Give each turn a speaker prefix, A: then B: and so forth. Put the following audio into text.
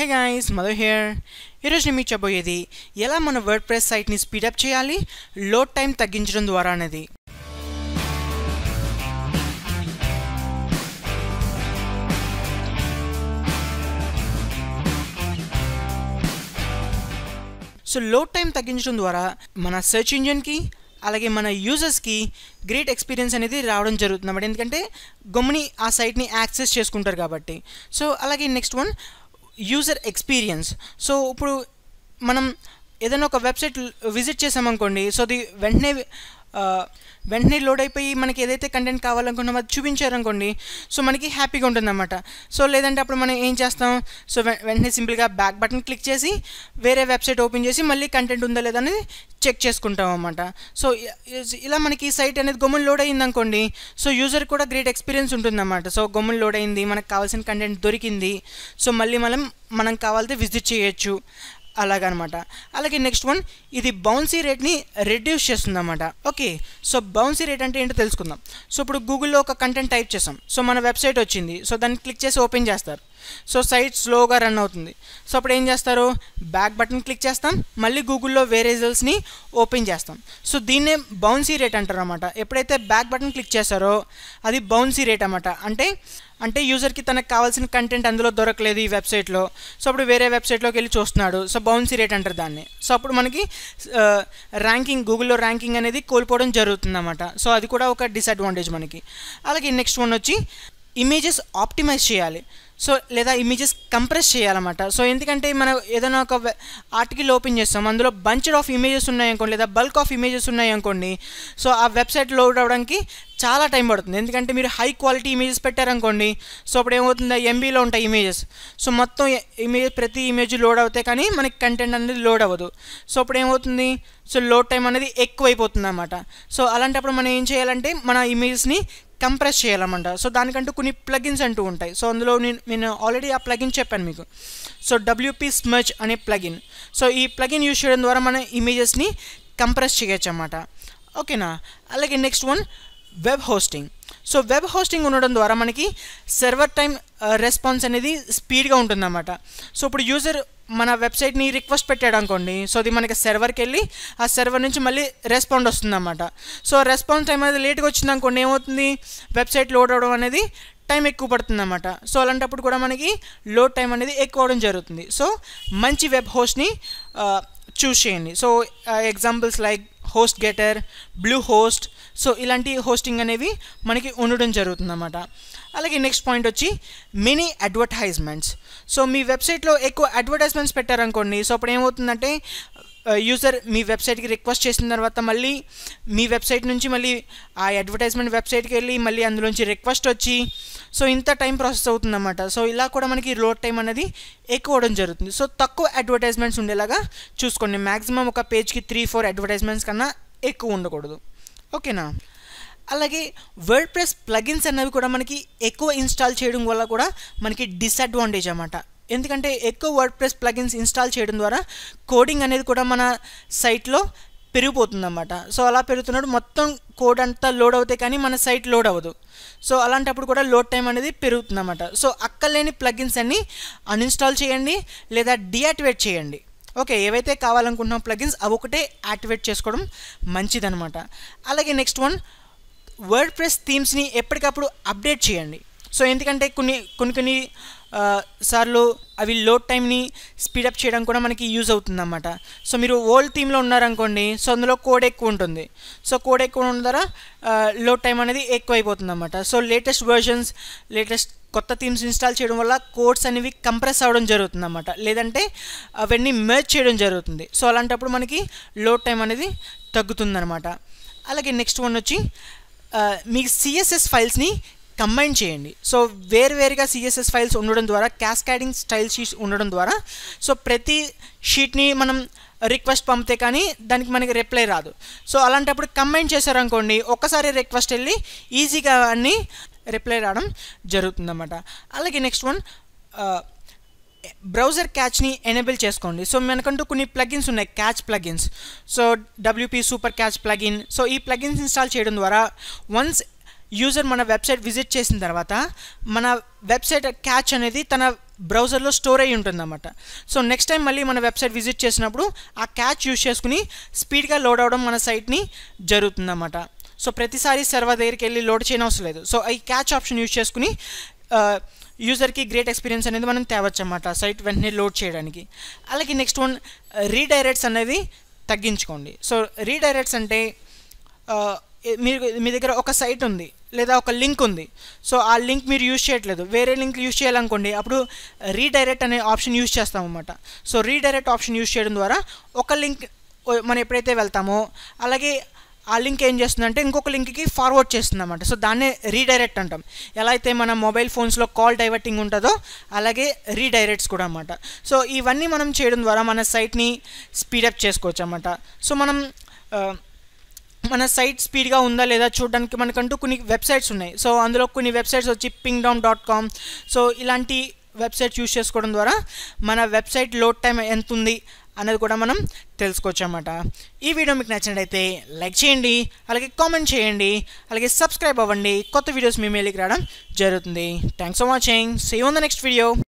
A: hey guys mother here ఈరోజు నేను మీకు చెప్పబోయేది ఎలా మన వర్డ్ ప్రెస్ సైట్ని స్పీడప్ చేయాలి లోడ్ టైం తగ్గించడం ద్వారా అనేది సో లోడ్ టైం తగ్గించడం ద్వారా మన సెర్చ్ ఇంజిన్కి అలాగే మన యూజర్స్కి గ్రేట్ ఎక్స్పీరియన్స్ అనేది రావడం జరుగుతుంది అన్నమాట ఎందుకంటే గమ్ముని ఆ సైట్ని యాక్సెస్ చేసుకుంటారు కాబట్టి సో అలాగే next one user experience so ఇప్పుడు మనం ఏదైనా ఒక వెబ్సైట్ విజిట్ చేసామనుకోండి సో అది వెంటనే ఆ, వెంటనే లోడ్ అయిపోయి మనకి ఏదైతే కంటెంట్ కావాలనుకున్నామో అది చూపించారనుకోండి సో మనకి హ్యాపీగా ఉంటుందన్నమాట సో లేదంటే అప్పుడు మనం ఏం చేస్తాం సో వె- వెంటనే సింపుల్గా బ్యాక్ బటన్ క్లిక్ చేసి వేరే వెబ్సైట్ ఓపెన్ చేసి మళ్ళీ కంటెంట్ ఉందా లేదా అనేది చెక్ చేసుకుంటాం అన్నమాట సో ఇ- ఇలా మనకి సైట్ అనేది గమ్మున లోడ్ అయింది అనుకోండి సో యూజర్ కూడా గ్రేట్ ఎక్స్పీరియన్స్ ఉంటుందన్నమాట సో గమ్మున లోడ్ అయింది మనకు కావాల్సిన కంటెంట్ దొరికింది సో మళ్ళీ మనం మనం కావాలితే విజిట్ చేయొచ్చు అలాగనమాట అలాగే నెక్స్ట్ వన్ ఇది బౌన్సీ రేట్ని రెడ్యూస్ చేస్తుంది అనమాట ఓకే సో బౌన్సీ రేట్ అంటే ఏంటో తెలుసుకుందాం సో ఇప్పుడు గూగుల్లో ఒక కంటెంట్ టైప్ చేసాం సో మన వెబ్సైట్ వచ్చింది సో దాన్ని క్లిక్ చేసి ఓపెన్ చేస్తారు సో సైట్ స్లోగా రన్ అవుతుంది సో అప్పుడు ఏం చేస్తారు బ్యాక్ బటన్ క్లిక్ చేస్తాం మళ్ళీ గూగుల్లో వేరే రిజల్ట్స్ని ఓపెన్ చేస్తాం సో దీన్నే బౌన్సీ రేట్ అంటారు అనమాట ఎప్పుడైతే బ్యాక్ బటన్ క్లిక్ చేస్తారో అది బౌన్సీ రేట్ అనమాట అంటే అంటే యూజర్కి తనకు కావాల్సిన కంటెంట్ అందులో దొరకలేదు ఈ వెబ్సైట్లో సో అప్పుడు వేరే వెబ్సైట్లోకి వెళ్ళి చూస్తున్నాడు సో బౌన్సీ రేట్ అంటారు దాన్ని సో అప్పుడు మనకి ర్యాంకింగ్ గూగుల్లో ర్యాంకింగ్ అనేది కోల్పోవడం జరుగుతుంది అన్నమాట సో అది కూడా ఒక డిసడ్వాంటేజ్ మనకి అలాగే నెక్స్ట్ వన్ వచ్చి ఇమేజెస్ ఆప్టిమైజ్ చేయాలి సో లేదా ఇమేజెస్ కంప్రెస్ చేయాలన్నమాట సో ఎందుకంటే మనం ఏదైనా ఒక ఆర్టికల్ ఓపెన్ చేస్తాం అందులో బంచెడ్ ఆఫ్ ఇమేజెస్ ఉన్నాయనుకోండి లేదా బల్క్ ఆఫ్ ఇమేజెస్ ఉన్నాయనుకోండి సో ఆ వెబ్సైట్ లోడ్ అవ్వడానికి చాలా టైం పడుతుంది ఎందుకంటే మీరు హై క్వాలిటీ ఇమేజెస్ పెట్టారనుకోండి సో అప్పుడు ఏమవుతుంది ఎంబీలో ఉంటాయి ఇమేజెస్ సో మొత్తం ఇమేజ్ ప్రతి ఇమేజ్ లోడ్ అవుతాయి కానీ మనకి కంటెంట్ అనేది లోడ్ అవ్వదు సో అప్పుడు ఏమవుతుంది సో లోడ్ టైం అనేది ఎక్కువైపోతుంది అన్నమాట సో అలాంటప్పుడు మనం ఏం చేయాలంటే మన ఇమేజెస్ని కంప్రెస్ చేయాలన్నమాట సో దానికంటూ కొన్ని ప్లగిన్స్ అంటూ ఉంటాయి సో అందులో నేను నేను ఆల్రెడీ ఆ ప్లగిన్ చెప్పాను మీకు సో డబ్ల్యూపీ స్మచ్ అనే ప్లగిన్ సో ఈ ప్లగిన్ యూజ్ చేయడం ద్వారా మన ఇమేజెస్ని కంప్రెస్ చేయొచ్చు అన్నమాట ఓకేనా అలాగే next one web hosting so web hosting ఉండడం ద్వారా మనకి సర్వర్ టైం రెస్పాన్స్ అనేది స్పీడ్గా ఉంటుందన్నమాట సో ఇప్పుడు యూజర్ మన వెబ్సైట్ని రిక్వెస్ట్ పెట్టాడు అనుకోండి సో అది మనకి సర్వర్కి వెళ్ళి ఆ సర్వర్ నుంచి మళ్ళీ రెస్పాండ్ వస్తుందన్నమాట సో రెస్పాన్స్ టైం అనేది లేట్గా వచ్చింది అనుకోండి ఏమవుతుంది వెబ్సైట్ లోడ్ అవ్వడం అనేది టైం ఎక్కువ పడుతుందన్నమాట సో అలాంటప్పుడు కూడా మనకి లోడ్ టైం అనేది ఎక్కువ అవడం జరుగుతుంది సో మంచి వెబ్ హోస్ట్ని చూస్ చేయండి so examples like host gator blue host so ఇలాంటి హోస్టింగ్ అనేవి మనకి ఉండడం జరుగుతుందన్నమాట అలాగే నెక్స్ట్ పాయింట్ వచ్చి మినీ అడ్వర్టైజ్మెంట్స్ సో మీ వెబ్సైట్లో ఎక్కువ అడ్వర్టైజ్మెంట్స్ పెట్టారనుకోండి సో అప్పుడు ఏమవుతుందంటే యూజర్ మీ వెబ్సైట్కి రిక్వెస్ట్ చేసిన తర్వాత మళ్ళీ మీ వెబ్సైట్ నుంచి మళ్ళీ ఆ అడ్వర్టైజ్మెంట్ వెబ్సైట్కి వెళ్ళి మళ్ళీ అందులోంచి రిక్వెస్ట్ వచ్చి సో ఇంత టైం ప్రాసెస్ అవుతుందన్నమాట సో ఇలా కూడా మనకి లోడ్ టైం అనేది ఎక్కువ అవడం జరుగుతుంది సో తక్కువ అడ్వర్టైజ్మెంట్స్ ఉండేలాగా చూసుకోండి మ్యాక్సిమం ఒక పేజ్కి త్రీ ఫోర్ అడ్వర్టైజ్మెంట్స్ కన్నా ఎక్కువ ఉండకూడదు ఓకేనా అలాగే వర్డ్ ప్రెస్ ప్లగిన్స్ అనేవి కూడా మనకి ఎక్కువ ఇన్స్టాల్ చేయడం వల్ల కూడా మనకి డిసడ్వాంటేజ్ అన్నమాట ఎందుకంటే ఎక్కువ వర్డ్ ప్రెస్ ప్లగిన్స్ ఇన్స్టాల్ చేయడం ద్వారా కోడింగ్ అనేది కూడా మన సైట్లో పెరిగిపోతుందన్నమాట సో అలా పెరుగుతున్నప్పుడు మొత్తం కోడ్ అంతా లోడ్ అవుతాయి కానీ మన సైట్ లోడ్ అవ్వదు సో అలాంటప్పుడు కూడా లోడ్ టైం అనేది పెరుగుతుందన్నమాట సో అక్కర్లేని ప్లగిన్స్ అన్ని అన్ఇన్స్టాల్ చేయండి లేదా డియాక్టివేట్ చేయండి ఓకే ఏవైతే కావాలనుకుంటున్నాం ప్లగిన్స్ అవి ఒకటే యాక్టివేట్ చేసుకోవడం మంచిదన్నమాట అలాగే నెక్స్ట్ వన్ వర్డ్ ప్రెస్ థీమ్స్ని ఎప్పటికప్పుడు అప్డేట్ చేయండి సో ఎందుకంటే కొన్ని కొన్ని కొన్ని ఆ, సార్లు అవి లోడ్ టైంని స్పీడప్ చేయడం కూడా మనకి యూజ్ అవుతుందన్నమాట సో మీరు ఓల్డ్ థీమ్లో ఉన్నారనుకోండి సో అందులో కోడ్ ఎక్కువ ఉంటుంది సో కోడ్ ఎక్కువ ఉండడం ద్వారా లోడ్ టైం అనేది ఎక్కువ అయిపోతుంది అనమాట సో లేటెస్ట్ వర్జన్స్ లేటెస్ట్ కొత్త థీమ్స్ ఇన్స్టాల్ చేయడం వల్ల కోడ్స్ అనేవి కంప్రెస్ అవ్వడం జరుగుతుంది అన్నమాట లేదంటే అవన్నీ మెర్జ్ చేయడం జరుగుతుంది సో అలాంటప్పుడు మనకి లోడ్ టైం అనేది తగ్గుతుందన్నమాట అలాగే నెక్స్ట్ వన్ వచ్చి ఆ, మీ సిఎస్ఎస్ ఫైల్స్ని కంబైన్ చేయండి సో వేరువేరుగా సిఎస్ఎస్ ఫైల్స్ ఉండడం ద్వారా క్యాస్కాడింగ్ స్టైల్ షీట్స్ ఉండడం ద్వారా సో ప్రతి షీట్ని మనం రిక్వెస్ట్ పంపితే కానీ దానికి మనకి రిప్లై రాదు సో అలాంటప్పుడు కంబైన్ చేశారనుకోండి ఒక్కసారి రిక్వెస్ట్ వెళ్ళి ఈజీగా అన్నీ రిప్లై రావడం జరుగుతుందన్నమాట అలాగే నెక్స్ట్ వన్ బ్రౌజర్ క్యాచ్ని ఎనేబుల్ చేసుకోండి సో మనకంటూ కొన్ని ప్లగిన్స్ ఉన్నాయి cache plugins so WP super cache plugin so ఈ ప్లగిన్స్ ఇన్స్టాల్ చేయడం ద్వారా వన్స్ యూజర్ మన వెబ్సైట్ విజిట్ చేసిన తర్వాత మన వెబ్సైట్ క్యాచ్ అనేది తన బ్రౌజర్లో స్టోర్ అయ్యి ఉంటుందన్నమాట సో నెక్స్ట్ టైం మళ్ళీ మన వెబ్సైట్ విజిట్ చేసినప్పుడు ఆ క్యాచ్ యూజ్ చేసుకుని స్పీడ్గా లోడ్ అవ్వడం మన సైట్ని జరుగుతుందన్నమాట సో ప్రతిసారి సర్వర్ దగ్గరికి వెళ్ళి లోడ్ చేయని అవసరం లేదు సో ఈ క్యాచ్ ఆప్షన్ యూజ్ చేసుకుని యూజర్కి గ్రేట్ ఎక్స్పీరియన్స్ అనేది మనం తేవచ్చు అన్నమాట సైట్ వెంటనే లోడ్ చేయడానికి అలాగే నెక్స్ట్ వన్ రీడైరెక్ట్స్ అనేది తగ్గించుకోండి సో రీడైరెక్ట్స్ అంటే మీరు మీ దగ్గర ఒక సైట్ ఉంది లేదా ఒక లింక్ ఉంది సో ఆ లింక్ మీరు యూజ్ చేయట్లేదు వేరే లింక్ యూజ్ చేయాలనుకోండి అప్పుడు రీడైరెక్ట్ అనే ఆప్షన్ యూజ్ చేస్తాం అన్నమాట సో రీడైరెక్ట్ ఆప్షన్ యూజ్ చేయడం ద్వారా ఒక లింక్ మనం ఎప్పుడైతే వెళ్తామో అలాగే ఆ లింక్ ఏం చేస్తుందంటే ఇంకొక లింక్కి ఫార్వర్డ్ చేస్తుంది అన్నమాట సో దాన్నే రీడైరెక్ట్ అంటాం ఎలా అయితే మన మొబైల్ ఫోన్స్లో కాల్ డైవర్టింగ్ ఉంటుందో అలాగే రీడైరెక్ట్స్ కూడా అన్నమాట సో ఇవన్నీ మనం చేయడం ద్వారా మన సైట్ని స్పీడప్ చేసుకోవచ్చు అన్నమాట సో మనం మన సైట్ స్పీడ్గా ఉందా లేదా చూడడానికి మనకంటూ కొన్ని వెబ్సైట్స్ ఉన్నాయి సో అందులో కొన్ని వెబ్సైట్స్ వచ్చి ping down dot com so ఇలాంటి వెబ్సైట్స్ యూస్ చేసుకోవడం ద్వారా మన వెబ్సైట్ లోడ్ టైం ఎంత ఉంది అనేది కూడా మనం తెలుసుకోవచ్చు అన్నమాట ఈ వీడియో మీకు నచ్చినట్లయితే లైక్ చేయండి అలాగే కామెంట్ చేయండి అలాగే సబ్స్క్రైబ్ అవ్వండి కొత్త వీడియోస్ మీ మేలుకి రావడం జరుగుతుంది thanks for watching see on the next video